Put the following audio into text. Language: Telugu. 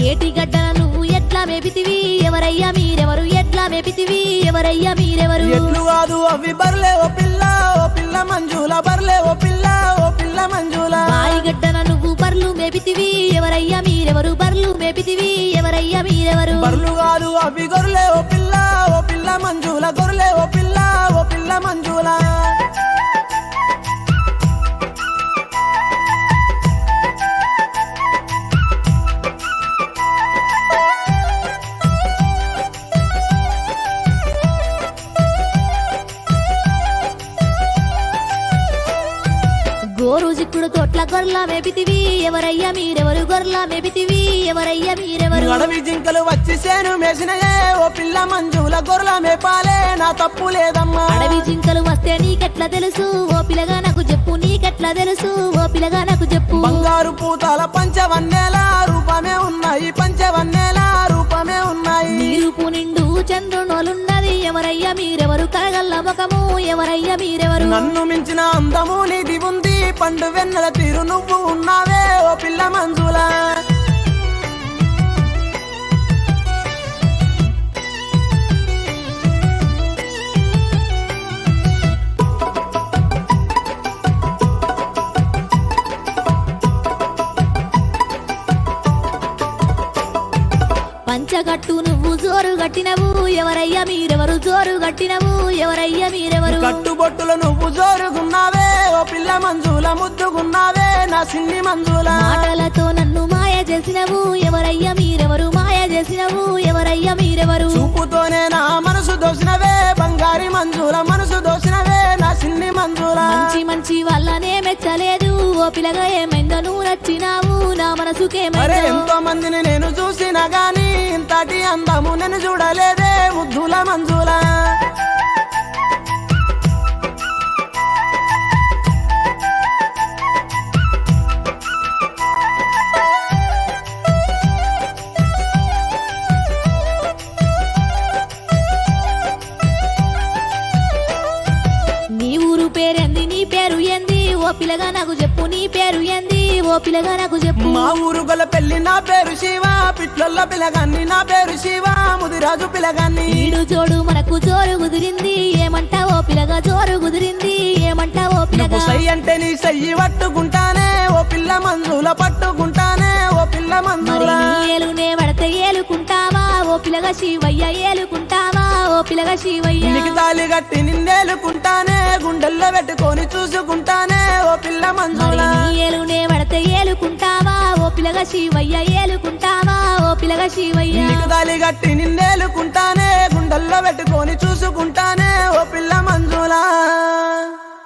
ఏటి గడ్డన నువ్వు ఎట్లా మేపితివి ఎవరయ్యా మీరెవరు ఎట్లా మేపితివి ఎవరయ్యా మీరెవరు ఎట్లు కాదు అవి బర్లే ఓ పిల్ల ఓ పిల్ల మంజుల బర్లే ఓ పిల్ల ఓ పిల్ల మంజుల బాయి గడ్డన నువ్వు బర్లు మేపితివి ఎవరయ్యా మీరెవరు బర్లు మేపితివి ఎవరయ్యా మీరెవరు బర్లు కాదు అవి గొర్రెలే ఓ పిల్ల ఓ పిల్ల మంజుల గొర్రెలే ఓ పిల్ల ఓ పిల్ల మంజుల గోరు చిక్కుడు తోట్ల గొర్ల మేపితివి ఎవరయ్యా మీరెవరు గొర్ల మేపితివి ఎవరయ్యా మీరెవరు అడవి జింకలు వచ్చి సేను మేసినయే ఓ పిల్ల మంజుల గొర్రెల మేపాలే నా తప్పు లేదమ్మా అడవి జింకలు వస్తే నీకెట్లా తెలుసు ఓ పిల్లగా నాకు చెప్పు నీకెట్లా తెలుసు ఓ పిల్లగా నాకు చెప్పు బంగారు పూతాల పంచవన్నేల రూపమే ఉన్నాయి పంచవన్నేల రూపమే ఉన్నాయి నీరుపు నిండు చంద్రునోలున్నది ఎవరయ్యా మీరెవరు కరగల్ల ముఖము ఎవరయ్యా మీరెవరు నన్ను మించిన అందము నీది ఉంది పండు వెన్నెల తీరు నువ్వు ఉన్నావే ఓ పిల్ల మంజుల పంచగట్టు నువ్వు జోరు గట్టినవు ఎవరయ్యా మీరెవరు జోరు గట్టినవు ఎవరయ్యా మీరెవరు కట్టుబొట్టులు నువ్వు జోరుగున్నావే ఓ పిల్ల మంజుల ముద్దుగున్నావే నా సిన్ని మంజుల మాటలతో నన్ను మాయ చేసినవు ఎవరయ్యా మీరెవరు మాయ చేసినవు ఎవరయ్యా మీరెవరు చూపుతోనే నా మనసు దోసినవే బంగారి మంజుల మనసు దోసినవే నా సిన్ని మంజుల మంచి మంచి వాళ్ళనే మెచ్చలేదు ఓ పిల్లగా ఏమైందో నువ్వు నచ్చినావు నా అరే మనసుకేమైందో ఎంతో మందిని నేను చూసినా గాని ఇంతటి అందము నేను చూడలేదే ముద్దుల మంజుల నీ ఊరు పేరేంది నీ పేరు ఏంది ఓ పిల్లగా నాకు చెప్పు నీ పేరు ఏంది ఓ పిల్లగా నాకు చెప్పు మా ఊరు గల పెళ్లి నా పేరు శివ పిట్లొల్ల పిలగాన్ని నా పేరు శివ ముదిరాజు పిలగాన్ని ఈడు జోడు మనకు జోరు కుదిరింది ఏమంటావో పిల్లగా జోరు కుదిరింది ఏమంటావో పిల్లగా నువ్వు సై అంటే నీ సయ్యి పట్టుకుంటానే ఓ పిల్ల మంజుల పట్టుకుంటానే ఓ పిల్ల మరి మంజుల నీ ఏలునే పడితే ఏలుకుంటావా ఓ పిల్లగా శివయ్య ఏలుకుంటావా ఓ పిల్లగా శివయ్య నీకు తాలి కట్టి నిన్నేలుకుంటానే గుండెల్లో పెట్టుకొని చూసుకుంటానే ఓ పిల్ల మరి మంజుల నీ ఏలునే పడితే ఏలుకుంటావా ఓ పిల్లగా శివయ్య ఏలుకుంటావా ఓ పిల్లగా శివయ్య నీకు తాలి కట్టి నిన్నే